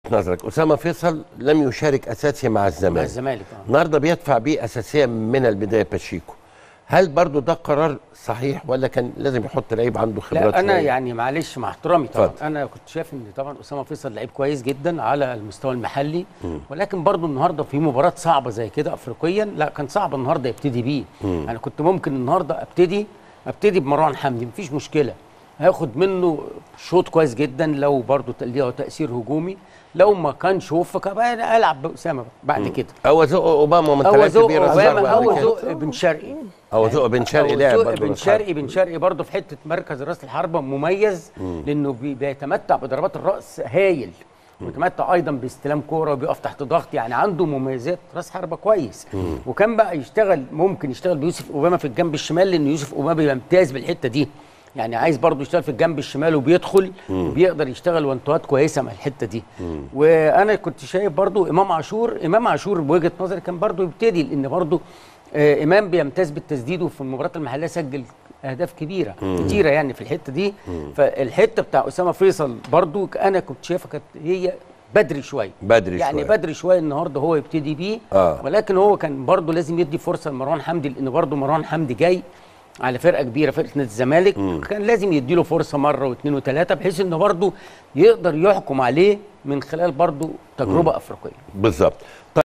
نظرك اسامه فيصل لم يشارك اساسي مع مع الزمالك الزمالك اه النهارده بيدفع بيه اساسيا من البدايه باتشيكو هل برضو ده قرار صحيح ولا كان لازم يحط لعيب عنده خبرات لا انا شوية؟ يعني معلش مع احترامي طبعا اتفضل. انا كنت شايف ان طبعا اسامه فيصل لعيب كويس جدا على المستوى المحلي ولكن برضو النهارده في مباراه صعبه زي كده افريقيا لا كان صعب النهارده يبتدي بيه انا كنت ممكن النهارده ابتدي ابتدي بمروان حمدي مفيش مشكله هاخد منه شوط كويس جدا لو برضو ليه تاثير هجومي لو ما كانش وفق بقى أنا العب باسامه بعد كده او زق اوباما من او ثلاث زق كبيره اوباما صعبة او قبل كده. زق بن شرقي او زق بن شرقي أو لاعب زق برضو بن راس حربة. شرقي بن شرقي برضه في حته مركز راس الحربه مميز لانه بي- بيتمتع بضربات الراس هايل متمتع ايضا باستلام كوره وبيقف تحت ضغط يعني عنده مميزات راس حربه كويس وكان بقى يشتغل ممكن يشتغل بيوسف اوباما في الجنب الشمال لان يوسف اوباما بيمتاز بالحته دي يعني عايز برضه يشتغل في الجنب الشمال وبيدخل وبيقدر يشتغل وانتوات كويسه مع الحته دي وانا كنت شايف برضه امام عاشور امام عاشور بوجهه نظري كان برضه يبتدي لان برضه آه، امام بيمتاز بالتسديد وفي المباريات المحليه سجل اهداف كبيره كتيره يعني في الحته دي فالحته بتاع اسامه فيصل برضو انا كنت شايفها كانت هي بدري شويه بدري يعني شوية. بدري شويه النهارده هو يبتدي بيه آه. ولكن هو كان برضو لازم يدي فرصه لمروان حمدي لان برضو مروان حمدي جاي على فرقه كبيره فرقه نادي الزمالك كان لازم يديله فرصه مره واثنين وثلاثه بحيث انه برضو يقدر يحكم عليه من خلال برضو تجربه افريقيه بالظبط